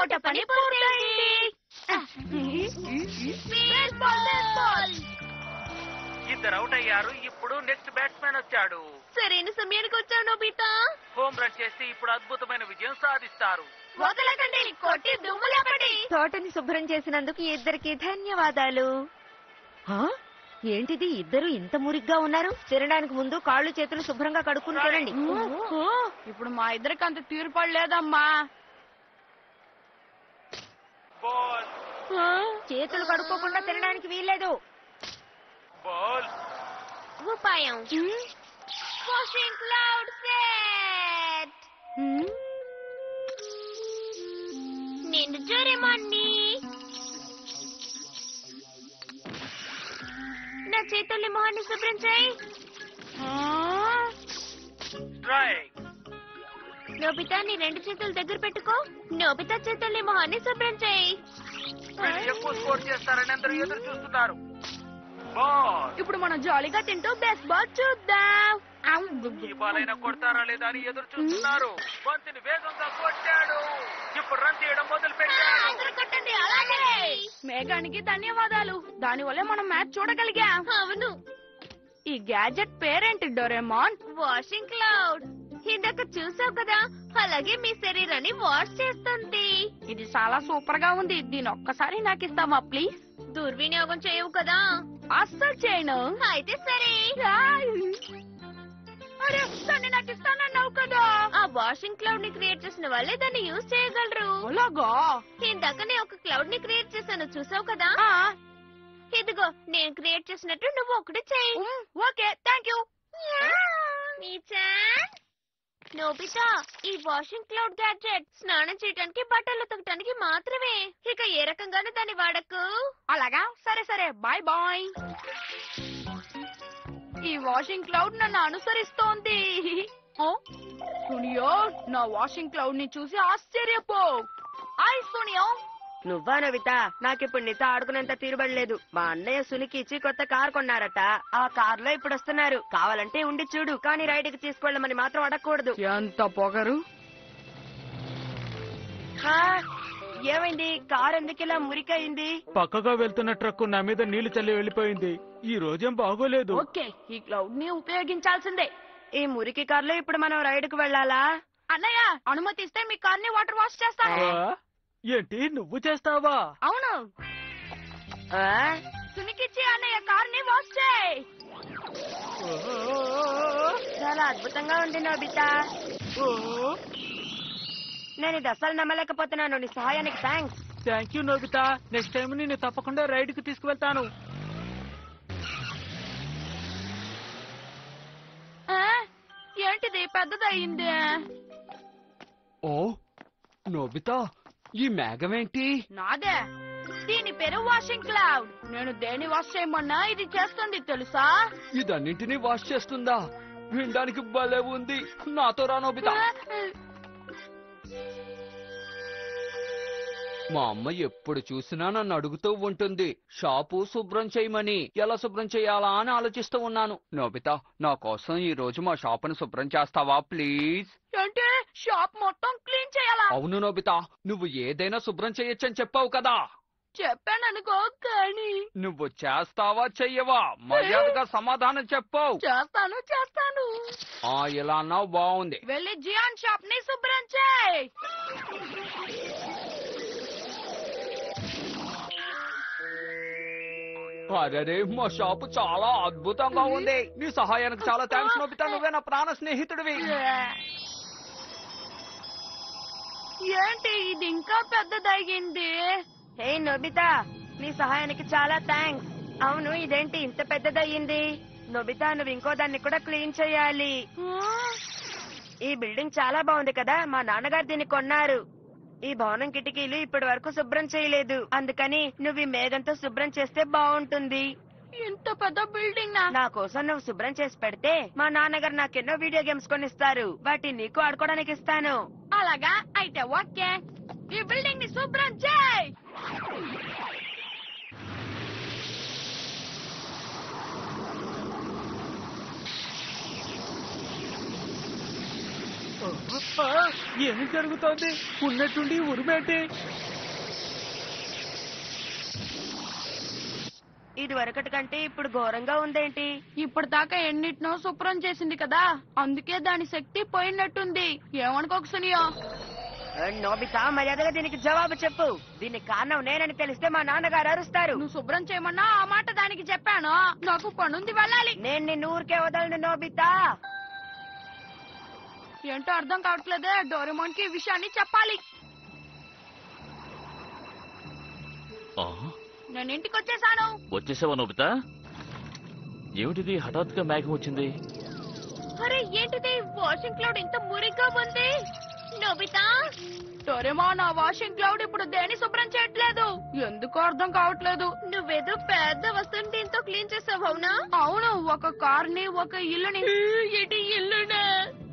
మొట్టమొదటి పని పూర్తయింది బేస్బాల్, బేస్బాల్. ఇద్దరు అవుట్ అయ్యారు ఇప్పుడు నెక్స్ట్ బ్యాట్స్మెన్ వచ్చాడు సరైన సమయానికి వచ్చావు నోబితా హోమ్ రన్ చేసి ఇప్పుడు అద్భుతమైన విజయం సాధిస్తారు వదలకండి కొట్టి దుమ్ములేపండి తోటని శుభ్రం చేసినందుకు ఇద్దరికి ధన్యవాదాలు హా? ఏంటిది ఇద్దరు ఇంత మురిగ్గా ఉన్నారు తినడానికి ముందు కాళ్ళు చేతులు శుభ్రంగా కడుక్కుని తినండి ఇప్పుడు మా ఇద్దరికి అంత తీరుపడలేదమ్మా బాల్ చేతులు కడుక్కోకుండా తినడానికి వీల్లేదు బాల్ ఉపాయం వాషింగ్ క్లౌడ్ సెట్ నేను జోరేమాన్ని నా చేతుల్ని మొహాన్ని శుభ్రం చేయి స్ట్రైక్ నోబితా నీ రెండు చేతులు దగ్గర పెట్టుకో నోబితా చేతుల్ని మొహాన్ని శుభ్రం చేయి వీళ్ళు ఎక్కువ స్కోర్ చేస్తారని అందరూ ఎదురు చూస్తున్నారు బాల్ ఇప్పుడు మనం జాలీగా తింటూ బెస్ట్ బాల్ చూద్దాం ఈ బాల్ అయినా కొడతారా లేదా అని ఎదురు చూస్తున్నారు బంతిని వేగంగా కొట్టాడు ఇప్పుడు రన్ తీయడం మొదలు పెట్టాడు కొట్టండి అలాగే మేఘానికి ధన్యవాదాలు దాని వల్లే మనం మ్యాచ్ చూడగలిగాం అవును ఈ గ్యాజెట్ పేరేంటి డోరేమాన్ వాషింగ్ క్లౌడ్ ఇందాక చూసావు కదా అలాగే మీ శరీరాన్ని వాష్ చేస్తుంది ఇది చాలా సూపర్ గా ఉంది దీని ఒక్కసారి నాకు ఇస్తావా ప్లీజ్ దుర్వినియోగం చేయవు కదా అస్సలు చేయను అయితే సరే అరే దాన్ని నాకు ఇస్తానన్నావు కదా ఆ వాషింగ్ క్లౌడ్ ని క్రియేట్ చేసిన వాళ్ళే దాన్ని యూజ్ చేయగలరు అలాగా ఇందాకనే ఒక క్లౌడ్ ని క్రియేట్ చేశాను చూసావు కదా ఇదిగో నేను క్రియేట్ చేసినట్టు నువ్వు ఒకటి చేయి ఓకే థ్యాంక్ యూ నోబితా ఈ వాషింగ్ క్లౌడ్ గ్యాడ్జెట్ స్నానం చేయడానికి బట్టలు ఉతకడానికి మాత్రమే ఇక ఏ రకంగానూ దాన్ని వాడకు అలాగా సరే సరే బాయ్ బాయ్ ఈ వాషింగ్ క్లౌడ్ నన్ను అనుసరిస్తోంది ఓ, సునియో నా వాషింగ్ క్లౌడ్ ని చూసి ఆశ్చర్యపో హాయ్ సునియో నువ్వా నవిత నాకిప్పుడు నీతో ఆడుకునేంత తీరుబడలేదు మా అన్నయ్య సునికి ఇచ్చి కొత్త కార్ కొన్నారట ఆ కార్ లో ఇప్పుడు వస్తున్నారు కావాలంటే ఉండి చూడు కానీ రైడ్కి తీసుకెళ్ళమని మాత్రం అడగకూడదు ఎంత పొగరు హా, ఏమైంది కార్ ఎందుకు ఇలా మురికయింది పక్కగా వెళ్తున్న ట్రక్ నా మీద నీళ్లు చల్లి వెళ్ళిపోయింది ఈ రోజేం బాగోలేదు ఓకే ఈ క్లౌడ్ ని ఉపయోగించాల్సిందే ఈ మురికి కార్ లో ఇప్పుడు మనం రైడ్కు వెళ్ళాలా అన్నయ్య అనుమతి ఇస్తే మీ కార్ ని వాటర్ వాష్ చేస్తాను ఆ? ఏంటి నువ్వు చేస్తావా అవును ఆ? సునికిచ్చి అన్నయ్య కార్ ని వాష్ చేయి చాలా అద్భుతంగా ఉంది నోబితా నేను ఇది అసలు నమ్మలేకపోతున్నాను నీ సహాయానికి thanks thank you Nobita next time నేను తప్పకుండా రైడ్ కి తీసుకువెళ్తాను ఆ? ఏంటిది పెద్దదయ్యింది ఓ నోబితా ఈ మేఘమేంటి నాదే దీని పేరు వాషింగ్ క్లౌడ్ నేను దేని వాష్ చేయమన్నా ఇది చేస్తుంది తెలుసా ఇదన్నింటినీ వాష్ చేస్తుందా వినడానికి భలే ఉంది నాతో రా నోబితా మా అమ్మ ఎప్పుడు చూసినా నన్ను అడుగుతూ ఉంటుంది షాపు శుభ్రం చేయమని ఎలా శుభ్రం చేయాలా అని ఆలోచిస్తూ ఉన్నాను నోబితా నా కోసం ఈ రోజు మా షాపును శుభ్రం చేస్తావా ప్లీజ్ ఏంటి షాప్ మొత్తం క్లీన్ చేయాలా అవును నోబితా నువ్వు ఏదైనా శుభ్రం చేయొచ్చని చెప్పావు కదా చెప్పాననుకో కానీ నువ్వు చేస్తావా చెయ్యవా మర్యాదగా సమాధానం చెప్పవు చేస్తాను చేస్తాను ఆ ఇలా అన్నావు బాగుంది వెళ్ళి జియాన్ షాప్ ని శుభ్రం చేయి అరే మా షాపు చాలా అద్భుతంగా ఉంది నీ సహాయానికి చాలా థ్యాంక్స్ నోబితా నువ్వే నా ప్రాణ స్నేహితుడివి ఏంటి ఇది ఇంకా పెద్దదయ్యింది హే నోబితా నీ సహాయానికి చాలా థ్యాంక్స్ అవును ఇదేంటి ఇంత పెద్దదయ్యింది నోబితా నువ్వు ఇంకో దాన్ని కూడా క్లీన్ చేయాలి ఈ బిల్డింగ్ చాలా బాగుంది కదా మా నాన్నగారు దీన్ని కొన్నారు ఈ భవనం కిటికీలు ఇప్పటి వరకు శుభ్రం చేయలేదు అందుకని నువ్వు ఈ మేఘంతో శుభ్రం చేస్తే బాగుంటుంది ఇంత పెద్ద బిల్డింగ్ నా నా కోసం నువ్వు శుభ్రం చేసి పెడితే మా నాన్నగారు నాకెన్నో వీడియో గేమ్స్ కొనిస్తారు వాటి నీకు ఆడుకోవడానికి ఇస్తాను అలాగా అయితే ఓకే ఈ బిల్డింగ్ ని శుభ్రం చేయి ఏం జరుగుతోంది ఉన్నట్టుండి ఉరిమేంటి ఇది వరకటి కంటే ఇప్పుడు ఘోరంగా ఉందేంటి ఇప్పటిదాకా ఎన్నిటినో శుభ్రం చేసింది కదా అందుకే దాని శక్తి పోయినట్టుంది ఏమనుకోకు సునియో ఆ, నోబితా మర్యాదగా దీనికి జవాబు చెప్పు దీనికి కారణం నేనని తెలిస్తే మా నాన్నగారు అరుస్తారు నువ్వు శుభ్రం చేయమన్నా ఆ మాట దానికి చెప్పాను నాకు పనుంది వెళ్ళాలి నేను నిన్ను ఊరికే వదలను నోబితా ఏంటో అర్థం కావట్లేదే డోరేమోన్ కి ఈ విషయాన్ని చెప్పాలి ఆ, నేను ఇంటికి వచ్చేసాను వచ్చేసావా నోబితా ఏమిటిది హఠాత్తుగా మేఘం వచ్చింది అరే ఏంటిది వాషింగ్ క్లౌడ్ ఇంత మురిగ్గా ఉంది నోబితా డోరేమోన్ ఆ వాషింగ్ క్లౌడ్ ఇప్పుడు దేని శుభ్రం చేయట్లేదు ఎందుకు అర్థం కావట్లేదు నువ్వేదో పెద్ద వస్తువుని దీంతో క్లీన్ చేసావు అవునా అవును ఒక కార్ ని ఒక ఇల్లుని ఇది ఇల్లునే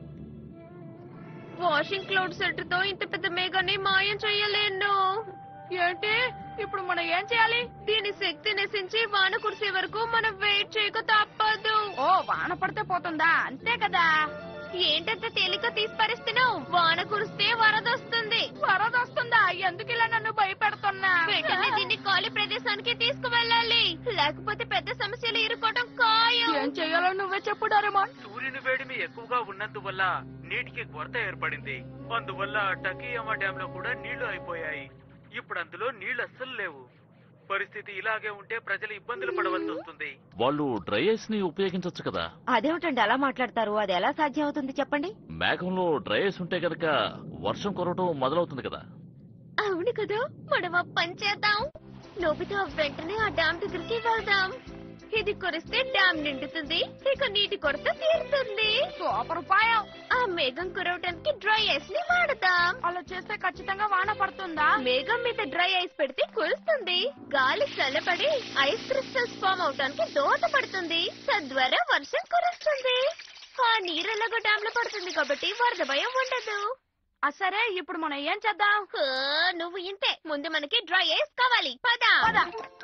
వాషింగ్ క్లౌడ్ సెట్ తో ఇంత పెద్ద మేఘాన్ని మాయం చేయలేను ఏంటి ఇప్పుడు మనం ఏం చేయాలి దీని శక్తి నశించి వాన కురిసే వరకు మనం వెయిట్ చేయక తప్పదు ఓ వాన పడితే పోతుందా అంతే కదా ఏంటంత తేలిక తీసిపరిస్తున్నావు వాన కురిస్తే వరద వస్తుంది వరద వస్తుందా ఎందుకు ఇలా నన్ను భయపెడుతున్నా వెంటనే దీన్ని ఖాళీ ప్రదేశానికి తీసుకువెళ్ళాలి లేకపోతే పెద్ద సమస్యలు ఇరుకోవడం ఖాయం ఏం చేయాలో నువ్వే చెప్పు డోరేమోన్ సూర్యుని వేడిమి ఎక్కువగా ఉన్నందువల్ల నీటికి కొరత ఏర్పడింది అందువల్ల టకియమ్మ డ్యామ్ లో కూడా నీళ్లు అయిపోయాయి ఇప్పుడు అందులో నీళ్లు అస్సలు లేవు పరిస్థితి ఇలాగే ఉంటే ప్రజలు ఇబ్బందులు పడవలసి వస్తుంది వాళ్ళు డ్రై ఐస్ ని ఉపయోగించవచ్చు కదా అదేమిటండి అలా మాట్లాడతారు అది ఎలా సాధ్యం అవుతుంది చెప్పండి మేఘంలో డ్రై ఐస్ ఉంటే కనుక వర్షం కురవటం మొదలవుతుంది కదా అవును కదా మనం ఆ పని చేద్దాం నోబితా వెంటనే ఆ డ్యామ్ దగ్గరికి వెళ్దాం ఇది కురిస్తే డ్యామ్ నిండుతుంది ఇక నీటి కొరత తీరుతుంది సూపర్ ఉపాయం ఆ మేఘం కురవటానికి డ్రై ఐస్ ని వాడతాం అలా చేస్తే ఖచ్చితంగా వాన పడుతుందా మేఘం మీద డ్రై ఐస్ పెడితే కురుస్తుంది గాలి చల్లబడి ఐస్ క్రిస్టల్స్ ఫామ్ అవటానికి దోహదపడుతుంది తద్వారా వర్షం కురుస్తుంది ఆ నీరు ఎలాగో డ్యామ్ లో పడుతుంది కాబట్టి వరద భయం ఉండదు సరే ఇప్పుడు మనం ఏం చేద్దాం నువ్వు ఇంతే ముందు మనకి డ్రై ఐస్ కావాలి పద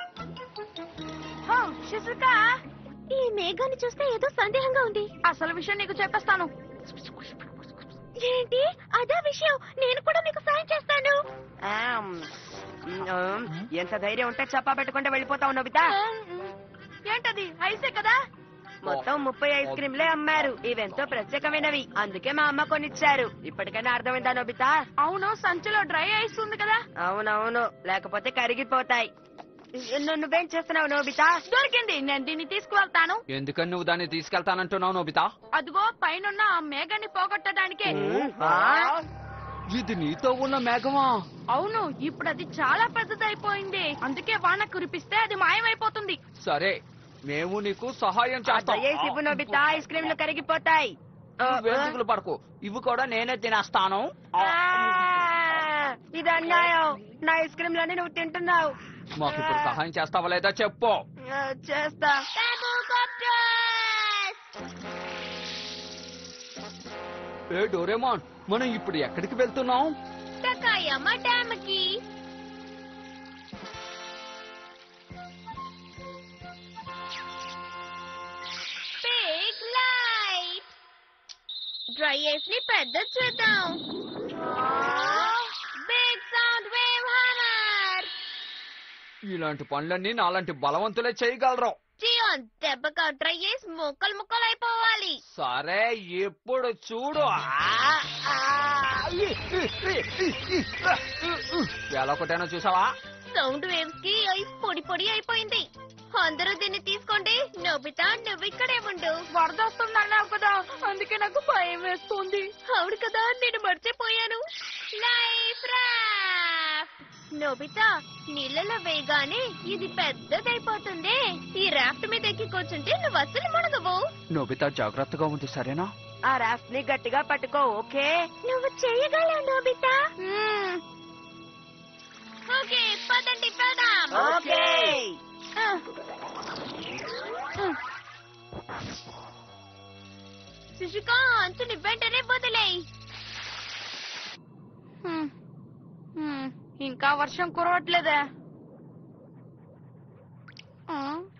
శిశుక ఈ మేఘాన్ని చూస్తే ఏదో సందేహంగా ఉంది అసలు విషయం నీకు చెప్పేస్తాను ఏంటి అదే విషయం నేను కూడా మీకు సాయం చేస్తాను ఆమ్, ఉమ్, ఎంత ధైర్యం ఉంటే చెప్పా పెట్టుకుంటే వెళ్ళిపోతావు నోబితా ఏంటది ఐసే కదా మొత్తం ముప్పై ఐస్ క్రీంలే అమ్మారు ఇవెంతో ప్రత్యేకమైనవి అందుకే మా అమ్మ కొనిచ్చారు ఇప్పటికైనా అర్థమైందా నోబితా అవును సంచిలో డ్రై ఐస్ ఉంది కదా అవునవును లేకపోతే కరిగిపోతాయి ను- నువ్వేం చేస్తున్నావు నోబితా దొరికింది నేను దీన్ని తీసుకువెళ్తాను ఎందుకని నువ్వు దాన్ని తీసుకెళ్తానంటున్నావు నోబితా అదిగో పైనున్న ఆ మేఘాన్ని పోగొట్టడానికే ఉమ్, ఆ? ఇది నీతో ఉన్న మేఘమా అవును ఇప్పుడు అది చాలా పెద్దదైపోయింది అందుకే వాన కురిపిస్తే అది మాయమైపోతుంది సరే మేము నీకు సహాయం ఆ చేస్తాం దయ్యేసి ఇవ్వు నోబితా ఐస్ క్రీంలు కరిగిపోతాయి ఆ, నువ్వేం దిగులు పడకు ఇవి కూడా నేనే తినేస్తాను ఆ, ఇది అన్యాయం నా ఐస్ క్రీంలని నువ్వు తింటున్నావు మాకు ఇప్పుడు సహాయం చేస్తావా లేదా చెప్పు ఆ, చేస్తా ఏ డోరేమాన్ మనం ఇప్పుడు ఎక్కడికి వెళ్తున్నాం టకాయమ్మ డ్యామ్ కి బిగ్ లైట్ డ్రై ఐస్ ని పెద్ద చేద్దాం బిగ్ సౌండ్ వేవ్ హ్యామర్ ఇలాంటి పనులన్నీ నాలాంటి బలవంతులే చేయగలరు జియోన్ దెబ్బగా డ్రై ఐస్ ముక్కలు ముక్కలు అయిపోవాలి సరే ఇప్పుడు చూడు ఎలా కొట్టానో చూసావా సౌండ్ వేవ్స్ కి ఐస్ పొడి పొడి అయిపోయింది అందరూ దీన్ని తీసుకోండి నోబితా నువ్వు ఇక్కడే ఉండు వరద వస్తుందన్నావు కదా అందుకే నాకు భయం వేస్తుంది అవును కదా నేను మర్చిపోయాను లైఫ్ రాఫ్ట్ నోబితా నీళ్ళలో వేయగానే ఇది పెద్దదైపోతుంది ఈ రాఫ్ట్ మీద ఎక్కి కూర్చుంటే నువ్వు అస్సలు మునగవు నోబితా జాగ్రత్తగా ఉంది సరేనా ఆ రాఫ్ట్ ని గట్టిగా పట్టుకో ఓకే నువ్వు చేయగలవు నోబితా ఓకే పదండి పదాం ఓకే శిశుక అంచుని వెంటనే వదిలేయ్ ఇంకా వర్షం కురవట్లేదే ఆ?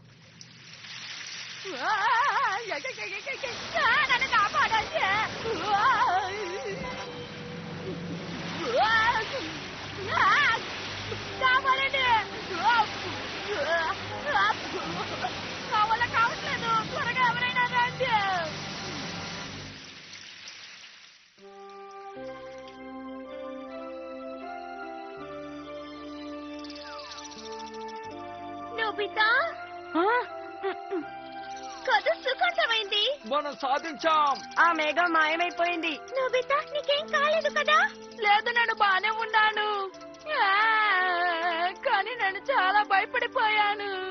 ఆ, నన్ను కాపాడండి. నోబితా కథ సుఖాంతమైంది మనం సాధించాం ఆ మేఘం మాయమైపోయింది నోబితా నీకేం కాలేదు కదా లేదు నేను బానే ఉన్నాను ఆ, కానీ నేను చాలా భయపడిపోయాను